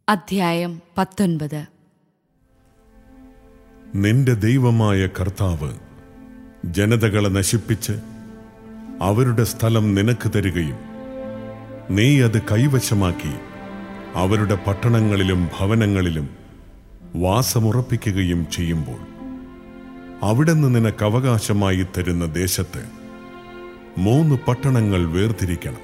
അധ്യായം പത്തൊൻപത് നിന്റെ ദൈവമായ കർത്താവ് ജനതകളെ നശിപ്പിച്ച് അവരുടെ സ്ഥലം നിനക്ക് തരികയും നീ അത് കൈവശമാക്കി അവരുടെ പട്ടണങ്ങളിലും ഭവനങ്ങളിലും വാസമുറപ്പിക്കുകയും ചെയ്യുമ്പോൾ അവിടുന്ന് നിനക്ക് അവകാശമായി തരുന്ന ദേശത്ത് മൂന്ന് പട്ടണങ്ങൾ വേർതിരിക്കണം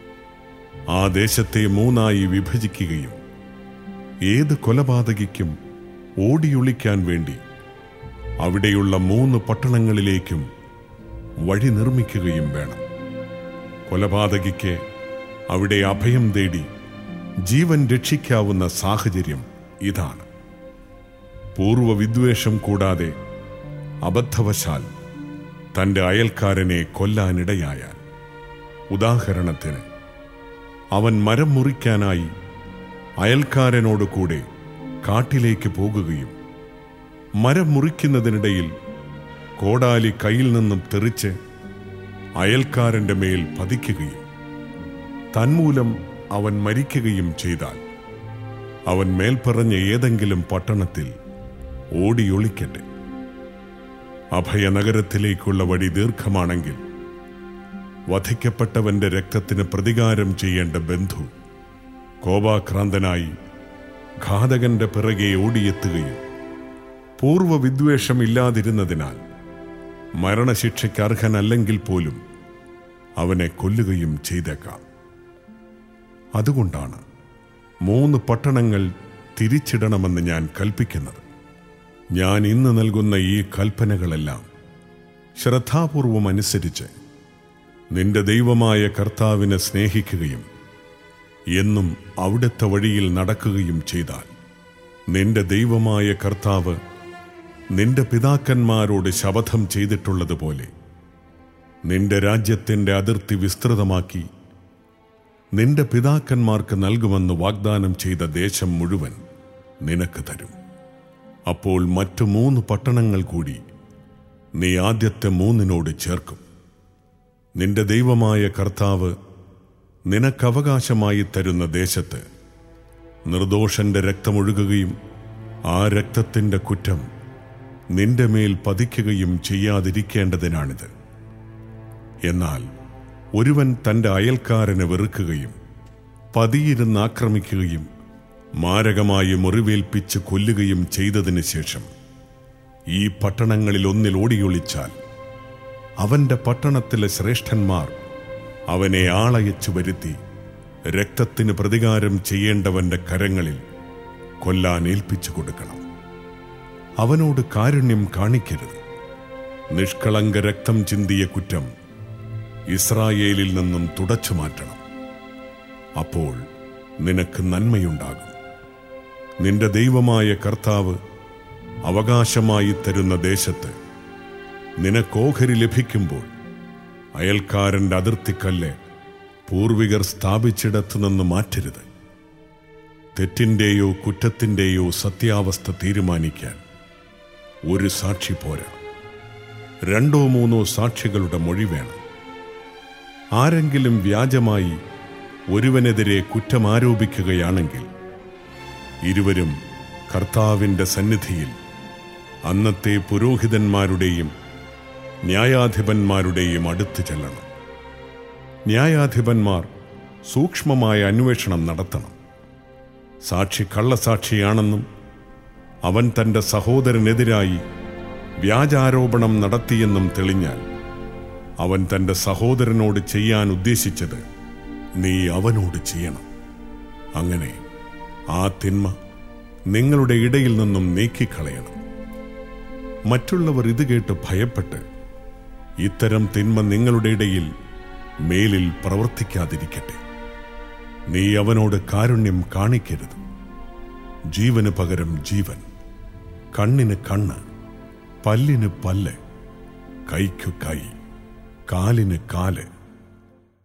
ആ ദേശത്തെ മൂന്നായി വിഭജിക്കുകയും ഏത് കൊലപാതകിക്കും ഓടിയൊളിക്കാൻ വേണ്ടി അവിടെയുള്ള മൂന്ന് പട്ടണങ്ങളിലേക്കും വഴി നിർമ്മിക്കുകയും വേണം കൊലപാതകിക്ക് അവിടെ അഭയം തേടി ജീവൻ രക്ഷിക്കാവുന്ന സാഹചര്യം ഇതാണ് പൂർവ്വ വിദ്വേഷം കൂടാതെ അബദ്ധവശാൽ തന്റെ അയൽക്കാരനെ കൊല്ലാനിടയായാൽ ഉദാഹരണത്തിന് അവൻ മരം മുറിക്കാനായി അയൽക്കാരനോട് കൂടെ കാട്ടിലേക്ക് പോകുകയും മരം മുറിക്കുന്നതിനിടയിൽ കോടാലി കയ്യിൽ നിന്നും തെറിച്ച് അയൽക്കാരന്റെ മേൽ പതിക്കുകയും തന്മൂലം അവൻ മരിക്കുകയും ചെയ്താൽ അവൻ മേൽപ്പറഞ്ഞ ഏതെങ്കിലും പട്ടണത്തിൽ ഓടിയൊളിക്കട്ടെ അഭയനഗരത്തിലേക്കുള്ള വഴി ദീർഘമാണെങ്കിൽ വധിക്കപ്പെട്ടവന്റെ രക്തത്തിന് പ്രതികാരം ചെയ്യേണ്ട ബന്ധു കോപാക്രാന്തനായി ഘാതകന്റെ പിറകെ ഓടിയെത്തുകയും പൂർവ്വ വിദ്വേഷമില്ലാതിരുന്നതിനാൽ മരണശിക്ഷയ്ക്ക് അർഹനല്ലെങ്കിൽ പോലും അവനെ കൊല്ലുകയും ചെയ്തേക്കാം അതുകൊണ്ടാണ് മൂന്ന് പട്ടണങ്ങൾ തിരിച്ചിടണമെന്ന് ഞാൻ കൽപ്പിക്കുന്നത് ഞാൻ ഇന്ന് നൽകുന്ന ഈ കൽപ്പനകളെല്ലാം ശ്രദ്ധാപൂർവം അനുസരിച്ച് നിന്റെ ദൈവമായ കർത്താവിനെ സ്നേഹിക്കുകയും എന്നും അവിടുത്തെ വഴിയിൽ നടക്കുകയും ചെയ്താൽ നിന്റെ ദൈവമായ കർത്താവ് നിന്റെ പിതാക്കന്മാരോട് ശപഥം ചെയ്തിട്ടുള്ളതുപോലെ നിന്റെ രാജ്യത്തിന്റെ അതിർത്തി വിസ്തൃതമാക്കി നിന്റെ പിതാക്കന്മാർക്ക് നൽകുമെന്ന് വാഗ്ദാനം ചെയ്ത ദേശം മുഴുവൻ നിനക്ക് തരും അപ്പോൾ മറ്റു മൂന്ന് പട്ടണങ്ങൾ കൂടി നീ ആദ്യത്തെ മൂന്നിനോട് ചേർക്കും നിന്റെ ദൈവമായ കർത്താവ് നിനക്കവകാശമായി തരുന്ന ദേശത്ത് നിർദോഷന്റെ രക്തമൊഴുകുകയും ആ രക്തത്തിന്റെ കുറ്റം നിന്റെ മേൽ പതിക്കുകയും ചെയ്യാതിരിക്കേണ്ടതിനാണിത് എന്നാൽ ഒരുവൻ തന്റെ അയൽക്കാരനെ വെറുക്കുകയും പതിയിരുന്ന് ആക്രമിക്കുകയും മാരകമായി മുറിവേൽപ്പിച്ച് കൊല്ലുകയും ചെയ്തതിനു ശേഷം ഈ പട്ടണങ്ങളിൽ ഒന്നിൽ ഓടിയൊളിച്ചാൽ അവന്റെ പട്ടണത്തിലെ ശ്രേഷ്ഠന്മാർ അവനെ ആളയച്ചു വരുത്തി രക്തത്തിന് പ്രതികാരം ചെയ്യേണ്ടവന്റെ കരങ്ങളിൽ കൊല്ലാൻ ഏൽപ്പിച്ചു കൊടുക്കണം അവനോട് കാരുണ്യം കാണിക്കരുത് നിഷ്കളങ്ക രക്തം ചിന്തിയ കുറ്റം ഇസ്രായേലിൽ നിന്നും തുടച്ചു മാറ്റണം അപ്പോൾ നിനക്ക് നന്മയുണ്ടാകും നിന്റെ ദൈവമായ കർത്താവ് അവകാശമായി തരുന്ന ദേശത്ത് നിനക്കോഹരി ലഭിക്കുമ്പോൾ അയൽക്കാരന്റെ അതിർത്തിക്കല്ല് പൂർവികർ സ്ഥാപിച്ചിടത്തു നിന്ന് മാറ്റരുത് തെറ്റിന്റെയോ കുറ്റത്തിന്റെയോ സത്യാവസ്ഥ തീരുമാനിക്കാൻ ഒരു സാക്ഷി പോരാ രണ്ടോ മൂന്നോ സാക്ഷികളുടെ മൊഴി വേണം ആരെങ്കിലും വ്യാജമായി ഒരുവനെതിരെ കുറ്റമാരോപിക്കുകയാണെങ്കിൽ ഇരുവരും കർത്താവിന്റെ സന്നിധിയിൽ അന്നത്തെ പുരോഹിതന്മാരുടെയും ന്യായാധിപന്മാരുടെയും അടുത്ത് ചെല്ലണം ന്യായാധിപന്മാർ സൂക്ഷ്മമായ അന്വേഷണം നടത്തണം സാക്ഷി കള്ളസാക്ഷിയാണെന്നും അവൻ തന്റെ സഹോദരനെതിരായി വ്യാജാരോപണം നടത്തിയെന്നും തെളിഞ്ഞാൽ അവൻ തന്റെ സഹോദരനോട് ചെയ്യാൻ ഉദ്ദേശിച്ചത് നീ അവനോട് ചെയ്യണം അങ്ങനെ ആ തിന്മ നിങ്ങളുടെ ഇടയിൽ നിന്നും നീക്കിക്കളയണം മറ്റുള്ളവർ ഇത് കേട്ട് ഭയപ്പെട്ട് ഇത്തരം തിന്മ നിങ്ങളുടെ ഇടയിൽ മേലിൽ പ്രവർത്തിക്കാതിരിക്കട്ടെ നീ അവനോട് കാരുണ്യം കാണിക്കരുത് ജീവന് പകരം ജീവൻ കണ്ണിന് കണ്ണ് പല്ലിന് പല്ല് കൈക്കു കൈ കാലിന് കാല്